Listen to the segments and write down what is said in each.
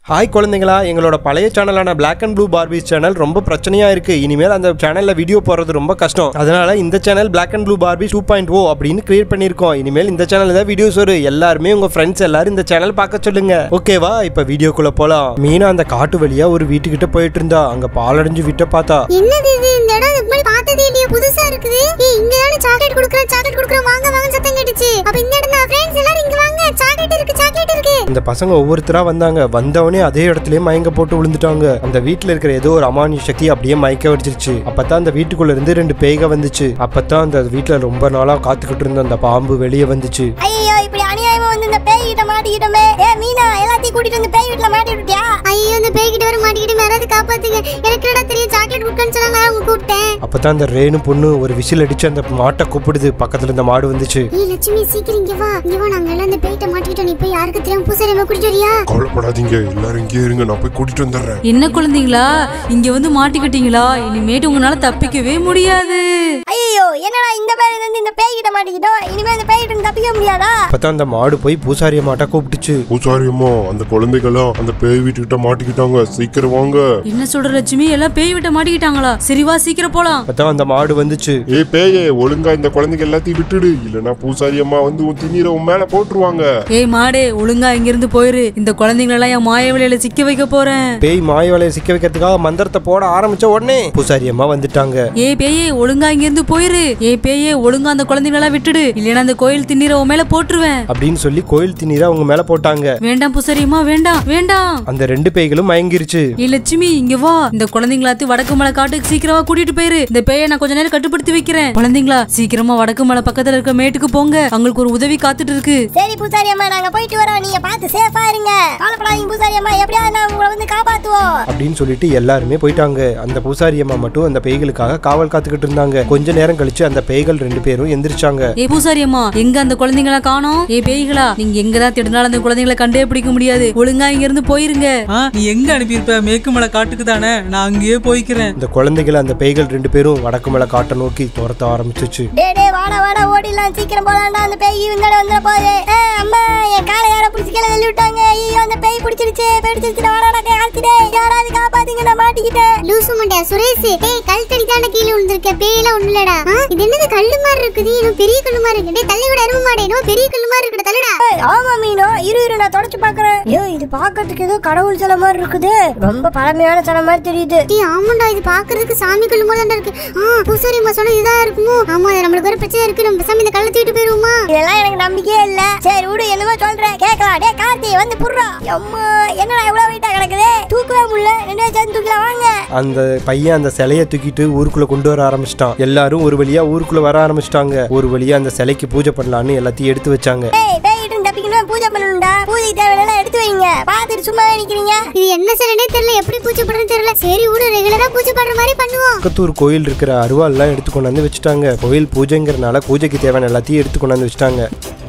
hi குழந்தைங்களா எங்களோட பழைய சேனலான Black and blue Barbies channel ரொம்ப பிரச்சனையா இருக்கு இனிமேல் அந்த சேனல்ல வீடியோ போடுறது ரொம்ப கஷ்டம் அதனால இந்த channel Black and blue Barbies two point O அப்படின்னு கிரியேட் பண்ணியிருக்கோம் இனிமேல் இந்த சேனல்ல தான் வீடியோஸ் வரும் எல்லாருமே உங்க ஃப்ரெண்ட்ஸ் எல்லாரும் இந்த சேனல் பார்க்க சொல்லுங்க ஓகேவா இப்ப வீடியோக்குள்ள போலாம் மீனா அந்த காட்டு வழியா ஒரு வீட்டுக்கிட்ட போயிட்டு இருந்தா அங்க பாலடைஞ்சு விட்ட பார்த்தா என்னது இது இந்த இடம் இதுக்கு முன்னாடி பார்த்ததே இல்லையே புதுசா இருக்குது ஏய் இங்க தானே சாக்லேட் குடுக்குறேன் சாக்லேட் குடுக்குறேன் வாங்க வாங்க சத்தம் கேட்டுச்சு அப்ப இந்த இடம் தான் ஃப்ரெண்ட்ஸ் எல்லாரும் இங்க வாங்க சாக்லேட் இருக்கு சாக்லேட் இருக்கு இந்த பசங்க ஒவ்வொருத்தரா வந்தாங்க வந்தவனே அதே இடத்துலயே மயங்க போட்டு விழுந்துட்டாங்க அந்த வீட்ல இருக்கிற ஏதோ ஒரு அமானிய சக்தி அப்படியே மயக்க வச்சிருச்சு அப்பதான் அந்த வீட்டுக்குள்ள இருந்து ரெண்டு பேய்க வந்துச்சு அப்பதான் அந்த வீட்ல ரொம்ப நாளா காத்துக்கிட்டு இருந்த அந்த பாம்பு வெளியே வந்துச்சு ஐயோ இப்படி அநியாயமா வந்து இந்த பேய் கிட்ட மாட்டிக்கிட்டோமே ஏ மீனா எல்லாத்தையும் கூட்டிட்டு வந்து பேய் வீட்டுல மாட்டி விட்டியா ஐயோ இந்த பேய் கிட்ட வர மாட்டிக்கிட்டு யாராவது காப்பாத்துங்க எனக்கு என்னடா தெரியும் சாக்லேட் குடுக்கன்னு சொன்னாங்க நான் அவங்க கூப்பிட்டேன் அப்பதான் அந்த ரேணு பொண்ணு ஒரு விசில் அடிச்சு அந்த மாட்டை கூப்பிடுது பக்கத்துல இந்த மாடு வந்துச்சு ஏய் லட்சுமி சீக்கிரம் இங்க வா இங்க வா நாங்க எல்லாம் இந்த பேய்கிட்ட மாட்டிக்கிட்டோம் நீ போய் யாருக்கு தெரியாம பூசாரி கூட்டிட்டு வரியா கவலைப்படாதீங்க எல்லாரும் இங்கே இருங்க நான் போய் கூட்டிட்டு வந்துடுறேன் என்ன குழந்தைங்களா இங்க வந்து மாட்டிக்கிட்டீங்களா இனிமேட்டு உங்களால தப்பிக்கவே முடியாது ஐயோ என்னடா இந்த பேய் வந்து இந்த பேய் கிட்ட மாட்டிக்கிட்டோம் இனிமே இந்த பேய் கிட்ட தப்பிக்க முடியாதா அப்பதான் அந்த மாடு போய் பூசாரிய மாட்டை கூப்பிட்டுச்சு பூசாரியம்மா அந்த குழந்தைகளும் அந்த பேய் வீட்டுக்கிட்ட மாட்டிக்கிட்டாங்க சீக்கிரம் வாங்க என்ன சொல்ற லட்சுமி எல்லாம் பேய் விட்ட மாட்டிக்கிட்டாங்களா சரி வா சீக்கிரம் போலாம் அப்பதான் அந்த மாடு வந்துச்சு ஏய் பேயே ஒழுங்கா இந்த குழந்தைங்க எல்லாத்தையும் விட்டுடு இல்லனா பூசாரியம்மா வந்து உன் திண்ணீரை உன் மேல போட்டுருவாங்க ஏய் மாடே ஒழுங்கா இங்க இருந்து போயிரு இந்த குழந்தைங்களெல்லாம் என் மாய வலையில சிக்க வைக்க போறேன் பேய் மாய வலையை சிக்க வைக்கிறதுக்காக மந்திரத்தை போட ஆரம்பிச்ச உடனே பூசாரி அம்மா வந்துட்டாங்க ஏய் பேயே ஒழுங்கா இங்க இருந்து போயிரு ஏய் பேயே ஒழுங்கா அந்த குழந்தைங்களெல்லாம் விட்டுடு இல்லைன்னா அந்த கோயில் திண்ணீரை உன் மேல போட்டுருவேன் அப்படின்னு சொல்லி கோயில் திண்ணீரை அவங்க மேல போட்டாங்க வேண்டாம் புசரியம்மா வேண்டாம் வேண்டாம் அந்த ரெண்டு பேய்களும் மயங்கிருச்சு ஏய் லட்சுமி இங்க வா இந்த குழந்தைங்களாத்து வடக்கு மலை காட்டுக்கு சீக்கிரமா கூட்டிட்டு போயிரு இந்த பேயை நான் கொஞ்ச நேரம் கட்டுப்படுத்தி வைக்கிறேன் குழந்தைங்களா சீக்கிரமா வடக்கு மலை பக்கத்துல இருக்க மேட்டுக்கு போங்க அவங்களுக்கு ஒரு உதவி காத்துட்டு இருக்கு சரி பூசாரி அம்மா நாங்க போயிட்டு வரோம் நீங்க பார்த்து சேஃபா இருங்க கவலைப்படாதீங்க பூசாரி அம்மா எப்படியாவது நான் உங்களை வந்து காப்பாத்துவோம் அப்படின்னு சொல்லிட்டு எல்லாருமே போயிட்டாங்க அந்த பூசாரி அம்மா மட்டும் அந்த பேய்களுக்காக காவல் காத்துக்கிட்டு இருந்தாங்க கொஞ்ச நேரம் கழிச்சு அந்த பேய்கள் ரெண்டு பேரும் எந்திரிச்சாங்க ஏ பூசாரி அம்மா எங்க அந்த குழந்தைங்கள காணோம் ஏ பேய்களா நீங்க எங்கதான் தேடினாலும் அந்த குழந்தைங்கள கண்டே பிடிக்க முடியாது ஒழுங்கா இங்க இருந்து போயிருங்க ஆ நீ எங்க அனுப்பியிருப்ப மேற்குமலை காட்டுக்கு தானே நான் அங்கேயே போய்க்கிறேன் இந்த குழந்தைகள் அந்த பேய்கள் ரெண்டு பேரும் வடக்கு மேல காட்டை நோக்கி துரத்த ஆரம்பிச்சிச்சு டே டே வாடா வாடா ஓடிடலாம் சீக்கிரம் போலாம்டா அந்த பேய் இவங்க வந்துட போகுது ஏ, அம்மா என் காலை யாரோ பிடிச்சி கீழே தள்ளி விட்டாங்க ஐயோ அந்த பேய் பிடிச்சிருச்சு பிடிச்சிருச்சு வாடாடா காத்துடே யாராவது காப்பாத்தீங்க நான் மாட்டிக்கிட்டேன் லூசு மண்டையா சுரேஷ் ஏய் கல் தடி தாண்ட கீழே விழுந்திருக்க பேயெல்லாம் ஒண்ணு இல்லடா ஆ, இது என்னது கல்லு மாதிரி இருக்குது இன்னும் பெரிய கல்லு மாதிரி இருக்கு டேய் தள்ளி விட அருமை மாடே இன்னும் பெரிய கல்லு மாதிரி இருக்குது தள்ளுடா ஏய், ஆமா மீனோ இரு இரு நான் தொடச்சு பாக்குறேன் ஐயோ இது பாக்கிறதுக்கு ஏதோ கடவுள் சிலை மாதிரி இருக்குது ரொம்ப பழமையான சிலை மாதிரி தெரியுது டேய் ஆமாண்டா இது பாக்குறதுக்கு சாமி கல்லு மாதிரி தான் இருக்கு ஆ பூசாரி அம்மா சொன்ன இதுதான் இருக்குமோ ஆமா இது நம்மளுக்கு ஒரு பிரச்சனை இருக்கு நம்ம சாமி இந்த கல்லை தூக்கிட்டு போயிருவோமா இதெல்லாம் எனக்கு நம்பிக்கையே இல்ல சரி விடு என்னமோ சொல்றேன் கேக்கலாம் டே கார்த்தி வந்து புடுறா அம்மா என்னடா இவ்வளவு வெயிட்டா கிடக்குது தூக்கவே முடியல ரெண்டு பேரும் சேர்ந்து தூக்கலாம் வாங்க அந்த பையன் அந்த சிலையை தூக்கிட்டு ஊருக்குள்ள கொண்டு வர ஆரம்பிச்சிட்டான் எல்லாரும் ஒரு வழியா ஊருக்குள்ள வர ஆரம்பிச்சிட்டாங்க ஒரு வழியா அந்த சிலைக்கு பூஜை பண்ணலான்னு எல்லாத்தையும் எடுத்து வச்சாங்க ஏய் பேய்கிட்ட தப்பிக்கணும் பூஜை பண்ணணும்டா பூஜைக்கு தேவையான எடுத்து வைங்க பாத்துட்டு சும்மா நிக்கிறீங்க இது என்ன சிலனே தெரியல எப்படி பூஜை பண்றதுன்னு தெரியல சரி விடு ரெகுலரா பூஜை பண்ற மாதிரி பண்ணுவோம் பக்கத்தூர் கோயில் இருக்கிற அருவாள்லாம் எடுத்து கொண்டாந்து வச்சுட்டாங்க கோயில் பூஜைங்கிறனால பூஜைக்கு தேவையான எல்லாத்தையும் எடுத்து கொண்டாந்து வச்சுட்டாங்க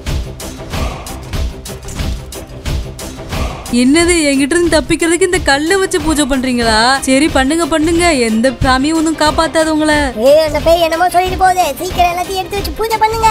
என்னது என்கிட்ட இருந்து தப்பிக்கிறதுக்கு இந்த கல்லை வச்சு பூஜை பண்றீங்களா சரி பண்ணுங்க பண்ணுங்க எந்த சாமியும் ஒன்றும் காப்பாத்தாது உங்களை ஏய் அந்த பேய் என்னமோ சொல்லிட்டு போகுது சீக்கிரம் எல்லாத்தையும் எடுத்து வச்சு பூஜை பண்ணுங்க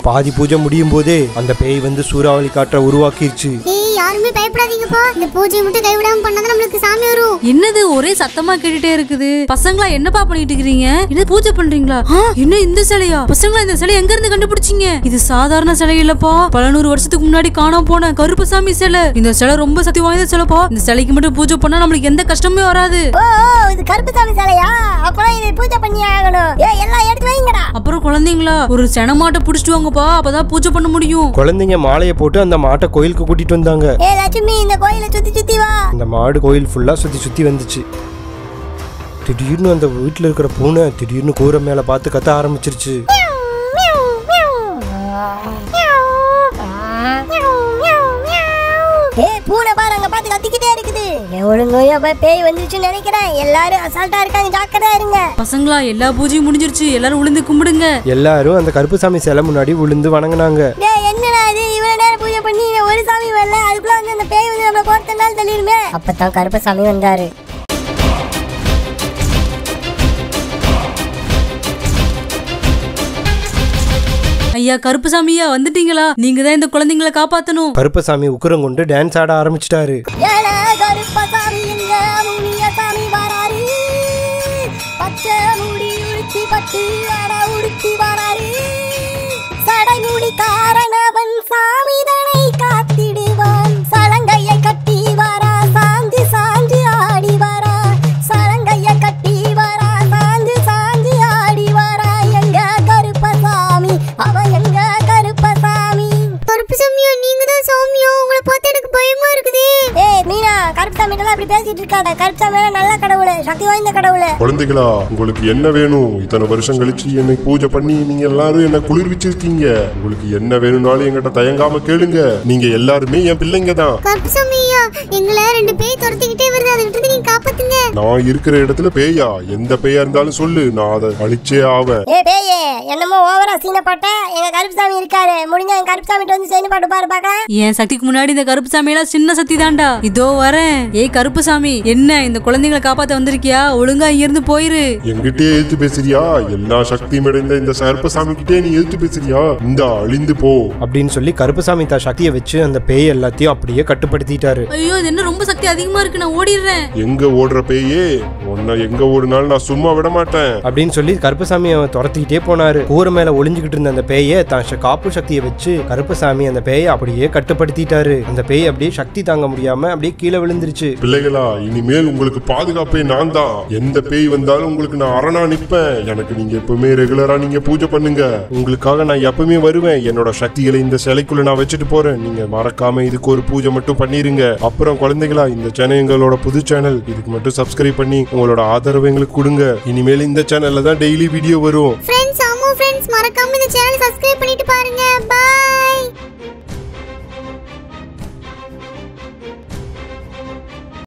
பாதி பூஜை முடியும் போதே அந்த பேய் வந்து சூறாவளி காற்றை உருவாக்கிருச்சு ஏய் யாருமே பயப்படாதீங்கப்பா இந்த பூஜையை மட்டும் கைவிடாம பண்ணாதான் நம்மளுக்கு சாமி வரும் என்னது ஒரே சத்தமா கேட்டுட்டே இருக்குது பசங்களா என்னப்பா பண்ணிட்டு இருக்கீங்க இது பூஜை பண்றீங்களா ஆ, என்ன இந்த சிலையா பசங்களா இந்த சிலை எங்க இருந்து கண்டுபிடிச்சீங்க இது சாதாரண சிலை இல்லப்பா பல நூறு வருஷத்துக்கு முன்னாடி காணாம போன கருப்பசாமி சிலை இந்த சிலை ரொம்ப சக்தி வாய்ந்த சிலைப்பா இந்த சிலைக்கு மட்டும் பூஜை பண்ணா நம்மளுக்கு எந்த கஷ்டமே வராது ஓ ஓ, இது கருப்புசாமி சிலையா அப்பதான் இதை பூஜை பண்ணி ஆகணும் ஏ எல்லாம் எடுத்து வைங்கடா அப்புறம் குழந்தைங்களா ஒரு செனமாட்டை புடிச்சிட்டு வாங்கப்பா அப்பதான் பூஜை பண்ண முடியும் குழந்தைங்க மாலையை போட்டு அந்த மாட்டை கோயிலுக்கு கூட்டிட்டு வந்தாங்க ஏ லட்சுமி இந்த கோயிலை சுத்தி சுத்தி வா அந்த மாடு கோயில் ஃபுல்லா சுத்தி சுத்தி வந்துச்சு திடீர்னு அந்த வீட்டில் இருக்கிற பூனை திடீர்னு கூரை மேல பார்த்து கத்த ஆரம்பிச்சிருச்சு ஏ பூனை பாரு அங்க பார்த்து கத்திக்கிட்டே இருக்குது ஏ, ஒழுங்கோயா போய் பேய் வந்துருச்சுன்னு நினைக்கிறேன் எல்லாரும் அசால்ட்டா இருக்காங்க ஜாக்கிரதா இருங்க பசங்களா எல்லா பூஜையும் முடிஞ்சிருச்சு எல்லாரும் விழுந்து கும்பிடுங்க எல்லாரும் அந்த கருப்புசாமி சிலை முன்னாடி விழுந்து வணங்குனாங்க டேய் என்னடா இது இவ்வளவு நேரம் பூஜை பண்ணி ஒரு சாமி வரல அதுக்குள்ள வந்து அந்த பேய் வந்து நம்மள கோர்த்த நாள் தள்ளிடுமே அப்பதான் கருப்பசாமி வந்தாரு ஐயா கருப்புசாமியா வந்துட்டீங்களா நீங்க தான் இந்த குழந்தைங்களை காப்பாத்தணும் கருப்பசாமி உக்கிரம் கொண்டு டான்ஸ் ஆட ஆரம்பிச்சிட்டாரு ஏல கருப்பசாமி எங்க முனிய சாமி வராரு பச்சை முடி உடுத்தி பட்டு அட உடுத்தி வராரு சடை முடி காரணவன் சாமிதனை காத்திடுவான் சலங்கையை கட்டி வரா சாந்தி சாந்தி ஆடி வரா சலங்கையை கட்டி வரா சாந்தி சாந்தி ஆடி வரா எங்க கருப்பசாமி அவன் எங்க கருப்பசாமி கருப்பு சாமியா நீங்க தான் சாமியா உங்களை பார்த்து எனக்கு பயமா இருக்குது ஏய் மீனா கருப்புசாமி எல்லாம் இப்படி பேசிட்டு இருக்காத கருப்புசாமி நல்ல கடவுள் சக்தி வாய்ந்த கடவுள் குழந்தைகளா உங்களுக்கு என்ன வேணும் இத்தனை வருஷம் கழிச்சு என்னை பூஜை பண்ணி நீங்க எல்லாரும் என்ன குளிர்விச்சிருக்கீங்க உங்களுக்கு என்ன வேணும்னாலும் என்கிட்ட தயங்காம கேளுங்க நீங்க எல்லாருமே என் பிள்ளைங்க தான் கருப்பு சாமியா எங்களை ரெண்டு பேய் துரத்திக்கிட்டே வருது அதை விட்டு நீங்க காப்பாத்துங்க நான் இருக்கிற இடத்துல பேயா எந்த பேயா இருந்தாலும் சொல்லு நான் அதை அழிச்சே ஆவேன் ஏ பேயே என்னமோ ஓவரா சீன போட்ட எங்க கருப்புசாமி இருக்காரு முடிஞ்சா எங்க கருப்புசாமி வந்து சேர்ந்து பாட்டு பாரு பார்க்கலாம் என் சக்திக்கு முன்னாடி இந்த கருப்புசாமி எல்லாம் சின்ன சக்தி தான்டா இதோ வரேன் ஏய் கருப்புசாமி என்ன இந்த குழந்தைங்களை காப்பாத்த வந்திருக்கியா ஒழுங்கா இங்க இருந்து போயிரு என்கிட்டயே எழுத்து பேசுறியா எல்லா சக்தியும் அடைந்த இந்த சர்ப்பசாமி கிட்டே நீ எழுத்து பேசுறியா இந்த அழிந்து போ அப்படின்னு சொல்லி கருப்பசாமி தா சக்தியை வச்சு அந்த பேய் எல்லாத்தையும் அப்படியே கட்டுப்படுத்திட்டாரு ஐயோ இது என்ன ரொம்ப சக்தி அதிகமா இருக்கு நான் ஓடிடுறேன் எங்க ஓடுற பேயே உன்னை எங்க ஓடுனாலும் நான் சும்மா விட மாட்டேன் அப்படின்னு சொல்லி கருப்பசாமி அவன் துரத்திக்கிட்டே போனாரு கூரை மேல ஒளிஞ்சுக்கிட்டு இருந்த அந்த பேயை தான் ச- காப்பு சக்தியை வச்சு கருப்பசாமி அந்த பேயை அப்படியே கட்டுப்படுத்திட்டாரு அந்த பேய் அப்படியே சக்தி தாங்க முடியாம அப்படியே கீழே விழுந்துருச்சு பிள்ளைகளா இனிமேல் உங்களுக்கு பாதுகாப்பே நான் தான் எந்த பேய் வந்தாலும் உங்களுக்கு நான் அரணா நிப்பேன் எனக்கு நீங்க எப்பவுமே ரெகுலரா நீங்க பூஜை பண்ணுங்க உங்களுக்காக நான் எப்பவுமே வருவேன் என்னோட சக்திகளை இந்த சிலைக்குள்ள நான் வச்சுட்டு போறேன் நீங்க மறக்காம இதுக்கு ஒரு பூஜை மட்டும் பண்ணிருங்க அப்புறம் குழந்தைகளா இந்த சேனல் எங்களோட புது சேனல் இதுக்கு மட்டும் சப்ஸ்கிரைப் பண்ணி உங்களோட ஆதரவு எங்களுக்கு கொடுங்க இனிமேல் இந்த சேனல்ல தான் டெய்லி வீடியோ வரும் ஃப்ரெண்ட்ஸ் ஆமா ஃப்ரெண்ட்ஸ் மறக்காம இந்த சேனல் சப்ஸ்கிரைப் பண்ணிட்டு பாருங்க